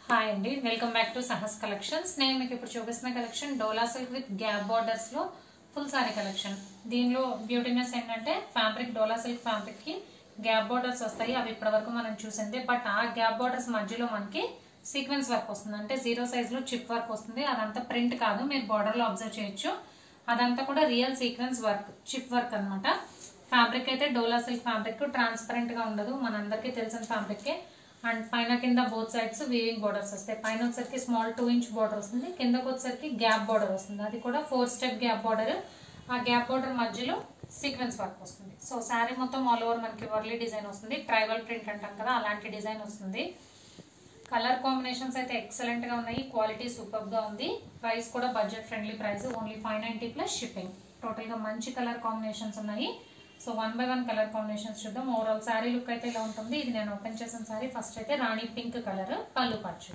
hi అండి welcome back to Sahas collections నేను మీకు ఇప్పుడు చూపిస్తున్న collection Dola silk with gap borders లో ఫుల్ సారీ కలెక్షన్ దీనిలో బ్యూటీనెస్ ఏంటంటే ఫ్యాబ్రిక్ డోలా సిల్క్ ఫ్యాబ్రిక్ కి గ్యాప్ బార్డర్స్ వస్తాయి అవి ఇప్పటి వరకు మనం చూసింది బట్ ఆ గ్యాప్ బార్డర్స్ మధ్యలో మనకి సీక్వెన్స్ వర్క్ వస్తుంది అంటే జీరో సైజ్ లో చిప్ వర్క్ వస్తుంది అదంతా ప్రింట్ కాదు మీరు బార్డర్ లో అబ్జర్వ్ చేయొచ్చు అదంతా కూడా real sequence work chip work అన్నమాట ఫ్యాబ్రిక్ అయితే డోలా సిల్క్ ఫ్యాబ్రిక్ ట్రాన్స్పరెంట్ గా ఉండదు మనందరికీ తెలిసిన ఫ్యాబ్రిక్ అండ్ పైన కింద బోత్ సైడ్స్ వీవింగ్ బోర్డర్స్ వస్తాయి పైన వచ్చేసరికి స్మాల్ టూ ఇంచ్ బోర్డర్ వస్తుంది కిందకు వచ్చేసరికి గ్యాప్ బోర్డర్ వస్తుంది అది కూడా ఫోర్ స్టెప్ గ్యాప్ బోర్డర్ ఆ గ్యాప్ బోర్డర్ మధ్యలో సీక్వెన్స్ వర్క్ వస్తుంది సో శారీ మొత్తం ఆల్ ఓవర్ మనకి వర్లీ డిజైన్ వస్తుంది ట్రైబల్ ప్రింట్ అంటాం కదా అలాంటి డిజైన్ వస్తుంది కలర్ కాంబినేషన్స్ అయితే ఎక్సలెంట్ గా ఉన్నాయి క్వాలిటీ సూపర్ గా ఉంది ప్రైస్ కూడా budget friendly price only five ninety plus shipping total గా మంచి కలర్ కాంబినేషన్స్ ఉన్నాయి so one by one colour combinations చూద్దాం ఓవరాల్ శారీ లుక్ అయితే ఇలా ఉంటుంది ఇది నేను ఓపెన్ చేసిన శారీ ఫస్ట్ అయితే రాణి పింక్ కలర్ పళ్ళు పచ్చు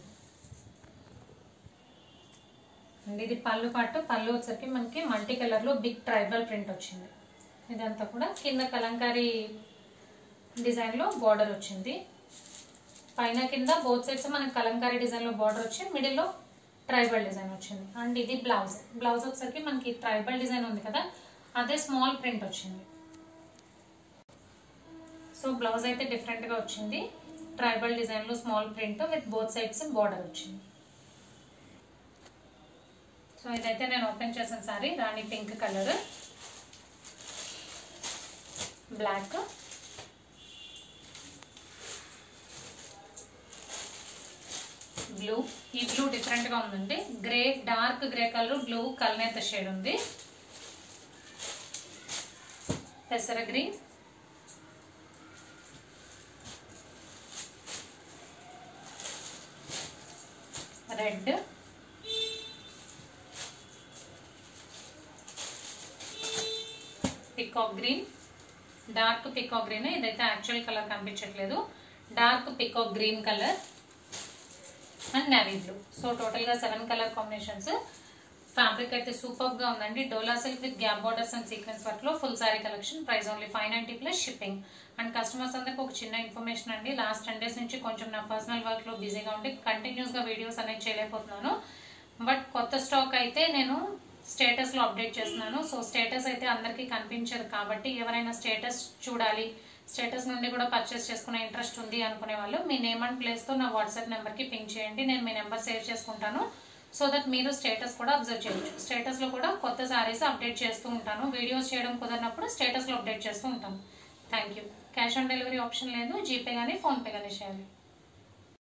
అండ్ ఇది పళ్ళు పాటు పళ్ళు వచ్చరికి మనకి మల్టీ కలర్ లో బిగ్ ట్రైబల్ ప్రింట్ వచ్చింది ఇదంతా కూడా కింద కలంకారీ డిజైన్ లో బార్డర్ వచ్చింది పైన కింద బోత్ సైడ్స్ మనకి కలంకారీ డిజైన్ లో బార్డర్ వచ్చి మిడిల్ లో ట్రైబల్ డిజైన్ వచ్చింది అండ్ ఇది బ్లౌజ్ బ్లౌజ్ వచ్చేసరికి మనకి ట్రైబల్ డిజైన్ ఉంది కదా అదే స్మాల్ ప్రింట్ వచ్చింది సో బ్లౌజ్ అయితే డిఫరెంట్ గా వచ్చింది ట్రైబల్ డిజైన్ లో small print with both sides border వచ్చింది సో ఇదైతే నేను ఓపెన్ చేసిన సారీ రాణి పింక్ కలర్ బ్లాక్ బ్లూ ఈ బ్లూ డిఫరెంట్ గా ఉందండి grey dark grey colour blue కల్నేత షేడ్ ఉంది పెసర green red peacock green dark peacock green ఇదైతే యాక్చువల్ కలర్ కనిపించట్లేదు dark peacock green colour and navy blue so total గా సెవెన్ కలర్ కాంబినేషన్స్ ఫ్యాబ్రిక్ అయితే సూపర్ గా ఉందండి Dola silk with gap borders and sequence work లో full saree collection price only five ninety plus shipping and customers అందరికి ఒక చిన్న information అండి last ten days నుంచి కొంచెం నా పర్సనల్ వర్క్ లో బిజీగా ఉండి కంటిన్యూస్ గా వీడియోస్ అనేది చేయలేకపోతున్నాను బట్ కొత్త స్టాక్ అయితే నేను స్టేటస్ లో అప్డేట్ చేస్తున్నాను సో స్టేటస్ అయితే అందరికీ కనిపించదు కాబట్టి ఎవరైనా స్టేటస్ చూడాలి స్టేటస్ నుండి కూడా పర్చేస్ చేసుకునే ఇంట్రెస్ట్ ఉంది అనుకునే వాళ్ళు మీ నేమ్ అండ్ ప్లేస్ తో నా వాట్సాప్ నెంబర్ కి పింక్ చేయండి నేను మీ నెంబర్ సేవ్ చేసుకుంటాను సో దట్ మీరు స్టేటస్ కూడా అబ్జర్వ్ చేయొచ్చు స్టేటస్ లో కూడా కొత్త సారీస్ అప్డేట్ చేస్తూ ఉంటాను వీడియోస్ చేయడం కుదరినప్పుడు స్టేటస్ లో అప్డేట్ చేస్తూ ఉంటాను thank you cash on delivery option లేదు జీపే కానీ ఫోన్పే కానీ చేయాలి